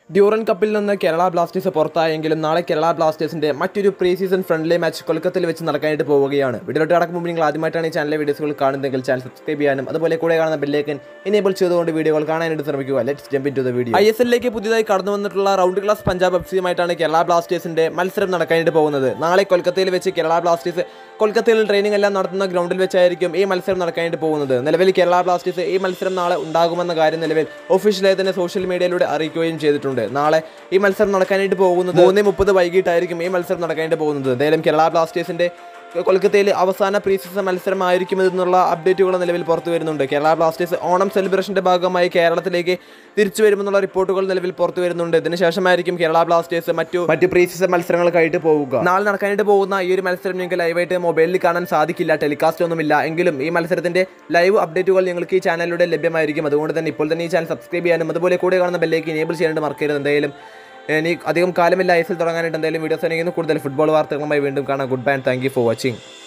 Durand കപ്പിൽ നിന്ന് Kerala Blasters പുറത്തായെങ്കിലും നാളെ കേരള ബ്ലാസ്റ്റേഴ്സിന്റെ മറ്റൊരു പ്രീ സീസൺ ഫ്രണ്ട്ലി മാച്ച് കൊൽക്കത്തയിൽ വെച്ച് നടക്കാനായിട്ട് പോവുകയാണ് വീഡിയോട്ട് കടക്കും മുമ്പ് നിങ്ങൾ ആദ്യമായിട്ടാണ് ഈ ചാനലിലെ വീഡിയോസുകൾ കാണുന്നതെങ്കിൽ ചാനൽ സബ്സ്ക്രൈബ് ചെയ്യാനും അതുപോലെ കൂടെ കാണുന്ന ബെല്ലേക്കൻ എനേബിൾ ചെയ്തുകൊണ്ട് വീഡിയോകൾ കാണാനായിട്ട് ശ്രമിക്കുക let's jump in to the video I S എല്ലിലേക്ക് പുതിയതായി കടന്നു വന്നിട്ടുള്ള റൗണ്ട് ക്ലാസ് പഞ്ചാബ് എഫ് സിയുമായിട്ടാണ് കേരള ബ്ലാസ്റ്റേഴ്സിന്റെ മത്സരം നടക്കാനായിട്ട് പോകുന്നത് നാളെ കൊൽക്കത്തയിൽ വെച്ച് കേരള ബ്ലാസ്റ്റേഴ്സ് കൊൽക്കത്തയിൽ ട്രെയിനിങ് എല്ലാം നടത്തുന്ന ഗ്രൗണ്ടിൽ വെച്ചായിരിക്കും ഈ മത്സരം നടക്കാനായിട്ട് പോകുന്നത് നിലവിൽ കേരള ബ്ലാസ്റ്റേഴ്സ് ഈ മത്സരം നാളെ ഉണ്ടാകുമെന്ന കാര്യം നിലവിൽ ഒഫീഷ്യലായി തന്നെ സോഷ്യൽ മീഡിയയിലൂടെ അറിയിക്കുകയും ചെയ്തിട്ടുണ്ട് നാളെ ഈ മത്സരം നടക്കാനായിട്ട് പോകുന്നത് മൂന്ന് മുപ്പത് വൈകിട്ടായിരിക്കും ഈ മത്സരം നടക്കാനായിട്ട് പോകുന്നത് എന്തായാലും കേരള ബ്ലാസ്റ്റേഴ്സിന്റെ കൊൽക്കത്തയിൽ അവസാന പ്രീ സീസൺ മത്സരമായിരിക്കും ഇതെന്നുള്ള അപ്ഡേറ്റുകൾ നിലവിൽ പുറത്തു വരുന്നുണ്ട് കേരള ബ്ലാസ്റ്റേഴ്സ് ഓണം സെലിബ്രേഷന്റെ ഭാഗമായി കേരളത്തിലേക്ക് തിരിച്ചു വരുമെന്നുള്ള റിപ്പോർട്ടുകൾ നിലവിൽ പുറത്തു വരുന്നുണ്ട് ഇതിനുശേഷമായിരിക്കും കേരള ബ്ലാസ്റ്റേഴ്സ് മറ്റു മറ്റു പ്രീ സീസൺ മത്സരങ്ങൾക്കായിട്ട് പോവുക നാളെ നടക്കാനായിട്ട് പോകുന്ന ഈ ഒരു മത്സരം നിങ്ങൾക്ക് ലൈവായിട്ട് മൊബൈലിൽ കാണാൻ സാധിക്കില്ല ടെലികാസ്റ്റ് ഒന്നുമില്ല എങ്കിലും ഈ മത്സരത്തിന്റെ ലൈവ് അപ്ഡേറ്റുകൾ നിങ്ങൾക്ക് ഈ ചാനലിലൂടെ ലഭ്യമായിരിക്കും അതുകൊണ്ട് തന്നെ ഇപ്പോൾ തന്നെ ഈ ചാനൽ സബ്സ്ക്രൈബ് ചെയ്യാനും അതുപോലെ കൂടെ കാണുന്ന ബെല്ലേക്ക് എനേബിൾ ചെയ്യാനായിട്ട് മറക്കരുത് എന്തായാലും ഇനി അധികം കാലമില്ല ഐ എസ് എൽ തുടങ്ങാനായിട്ട് എന്തായാലും വീഡിയോസ് ആണെങ്കിൽ കൂടുതൽ ഫുട്ബോൾ വാർത്തകളുമായി വീണ്ടും കാണാം good bye and thank you for watching